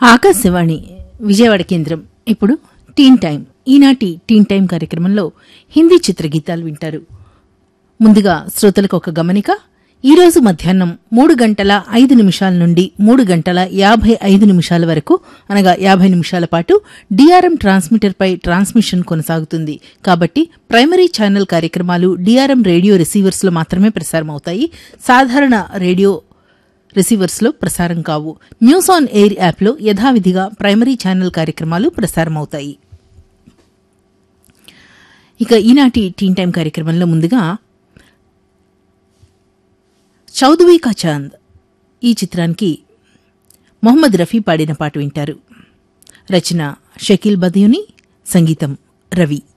ఆకాశవాణి విజయవాడ కేంద్రం ఇప్పుడు టీన్ టైం ఈనాటి టీన్ టైం కార్యక్రమంలో హిందీ చిత్రగీతాలు వింటారు ముందుగా శ్రోతలకు ఒక గమనిక ఈ రోజు మధ్యాహ్నం మూడు గంటల ఐదు నిమిషాల నుండి మూడు గంటల యాభై ఐదు నిమిషాల వరకు అనగా యాభై నిమిషాల పాటు డిఆర్ఎం ట్రాన్స్మిటర్పై ట్రాన్స్మిషన్ కొనసాగుతుంది కాబట్టి ప్రైమరీ ఛానల్ కార్యక్రమాలు డిఆర్ఎం రేడియో రిసీవర్స్లో మాత్రమే ప్రసారమవుతాయి సాధారణ రేడియో రిసీవర్స్లో ప్రసారం కావు న్యూస్ ఆన్ ఎయిర్ యాప్లో యథావిధిగా ప్రైమరీ ఛానల్ కార్యక్రమాలు ప్రసారమవుతాయి ఇక ఈనాటి టీన్ టైం కార్యక్రమంలో ముందుగా చౌదవీ కా చాంద్ ఈ చిత్రానికి మొహమ్మద్ రఫీ పాడిన పాట వింటారు రచన షకీల్ బదియుని సంగీతం రవి